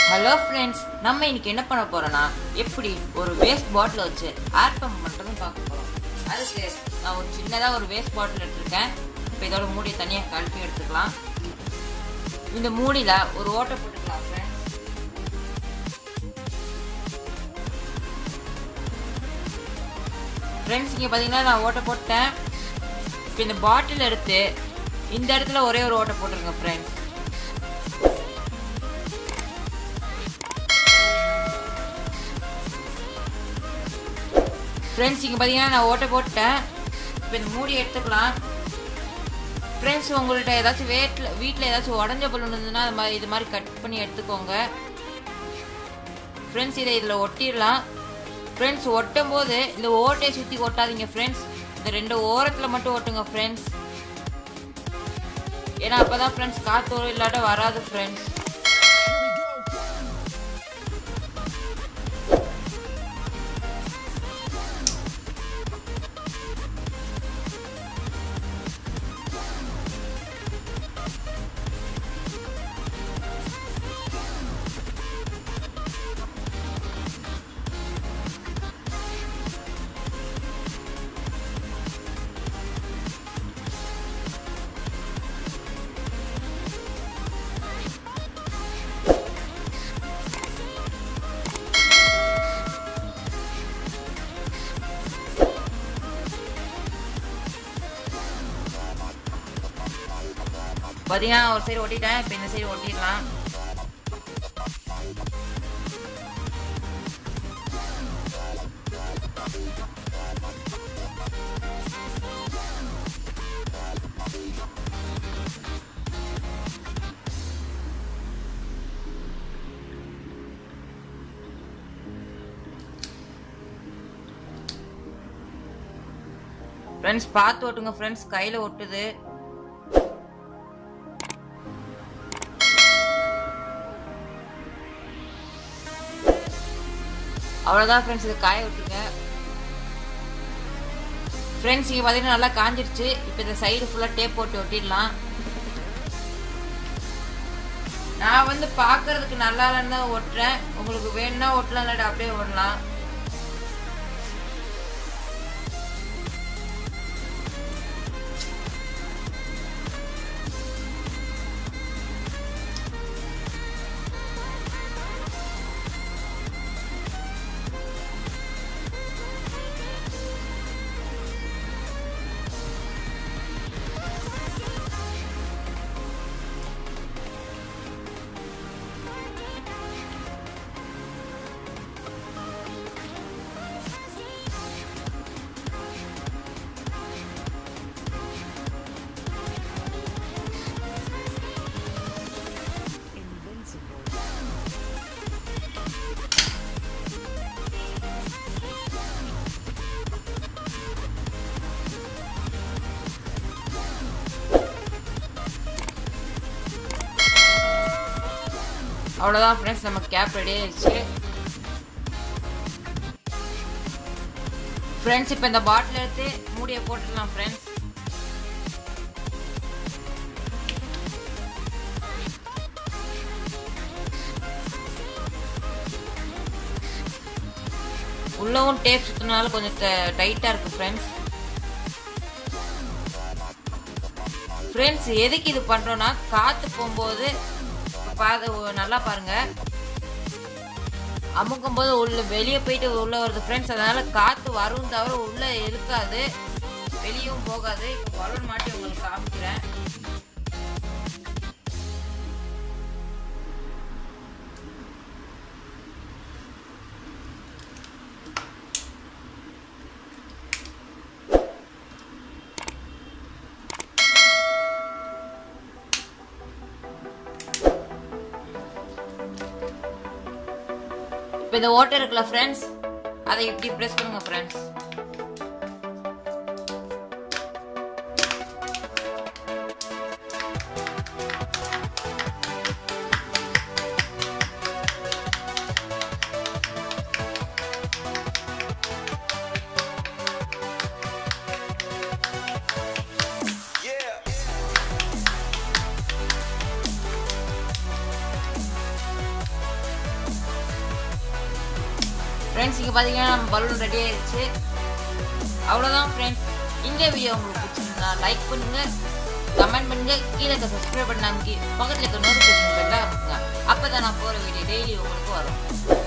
hello friends நம்ம இன்னைக்கு என்ன பண்ண போறோம்னா எப்படி ஒரு வேஸ்ட் பாட்டில் வச்சு ஏர் பம்ப் பண்ணுறதுன்னு பார்க்க போறோம் அதுக்கு நான் ஒரு சின்னதாக ஒரு வேஸ்ட் பாட்டில் எடுத்திருக்கேன் இப்போ இதோட மூடியை தனியாக கழட்டி எடுத்துக்கலாம் இந்த மூடியில் ஒரு ஓட்டை போட்டுக்கலாம் ஃப்ரெண்ட்ஸ் ஃப்ரெண்ட்ஸ் இங்கே பார்த்தீங்கன்னா நான் ஓட்டை போட்டேன் இப்போ இந்த பாட்டில் எடுத்து இந்த இடத்துல ஒரே ஒரு ஓட்டை போட்டுருங்க ஃப்ரெண்ட்ஸ் ஃப்ரெண்ட்ஸ் இங்கே பார்த்தீங்கன்னா நான் ஓட்டை போட்டேன் இப்போ இந்த மூடி எடுத்துக்கலாம் ஃப்ரெண்ட்ஸ் உங்கள்கிட்ட ஏதாச்சும் வீட்டில் வீட்டில் ஏதாச்சும் உடஞ்ச பலூன் இருந்ததுன்னா அது மாதிரி இது மாதிரி கட் பண்ணி எடுத்துக்கோங்க ஃப்ரெண்ட்ஸ் இதை இதில் ஒட்டிடலாம் ஃப்ரெண்ட்ஸ் ஒட்டும் போது இந்த ஓட்டையை சுற்றி ஒட்டாதீங்க ஃப்ரெண்ட்ஸ் இந்த ரெண்டு ஓரத்தில் மட்டும் ஒட்டுங்க ஃப்ரெண்ட்ஸ் ஏன்னா அப்போ தான் ஃப்ரெண்ட்ஸ் காற்று இல்லாட்ட வராது ஃப்ரெண்ட்ஸ் பார்த்தீங்கன்னா ஒரு சைடு ஒட்டிட்டேன் இப்போ இந்த சைடு ஒட்டிடலாம் ஃப்ரெண்ட்ஸ் பார்த்து ஒட்டுங்க ஃப்ரெண்ட்ஸ் கையில் ஒட்டுது அவ்வளோதான் ஃப்ரெண்ட்ஸ் இது காய விட்டுருங்க ஃப்ரெண்ட்ஸ் இங்கே பார்த்தீங்கன்னா நல்லா காஞ்சிருச்சு இப்போ இந்த சைடு ஃபுல்லாக டேப் போட்டு ஒட்டிடலாம் நான் வந்து பார்க்கறதுக்கு நல்லா இல்லைன்னு தான் ஒட்டுறேன் உங்களுக்கு வேணும்னா ஒட்டலாம் இல்லாட்டி அப்படியே ஓடலாம் அவ்வளோதான் ஃப்ரெண்ட்ஸ் நம்ம கேப் ரெடி ஆயிடுச்சு ஃப்ரெண்ட்ஸ் இப்போ இந்த பாட்டில் எடுத்து மூடியை போட்டுடலாம் ஃப்ரெண்ட்ஸ் உள்ளவும் டேப் சுத்தினால கொஞ்சம் டைட்டாக இருக்கு ஃப்ரெண்ட்ஸ் ஃப்ரெண்ட்ஸ் எதுக்கு இது பண்ணுறோன்னா காற்று போகும்போது பாது நல்லா பாருங்க அமுக்கும் போது உள்ள வெளியே போயிட்டு உள்ள வருது ஃப்ரெண்ட்ஸ் அதனால காத்து வரும் தவிர உள்ள இருக்காது வெளியும் போகாது இப்போ பலூன் மாட்டி உங்களுக்கு காமிக்கிறேன் இப்போ இந்த ஓட்டை இருக்குல்ல ஃப்ரெண்ட்ஸ் அதை இப்படி ப்ரெஸ் பண்ணுங்க ஃப்ரெண்ட்ஸ் ஃப்ரெண்ட்ஸ் இங்கே பார்த்தீங்கன்னா நம்ம பலூன் ரெடி ஆயிடுச்சு அவ்வளோதான் ஃப்ரெண்ட்ஸ் இந்த வீடியோ உங்களுக்கு பிடிச்சிருந்தா லைக் பண்ணுங்க கமெண்ட் பண்ணுங்க கீழே இருக்க சப்ஸ்கிரைப் பண்ணாங்க பக்கத்தில் இருக்க நோட்டிஃபிகேஷன் பெல்ல அமுக்குங்க அப்போ தான் நான் போகிற வீடியோ டெய்லி உங்களுக்கு வரும்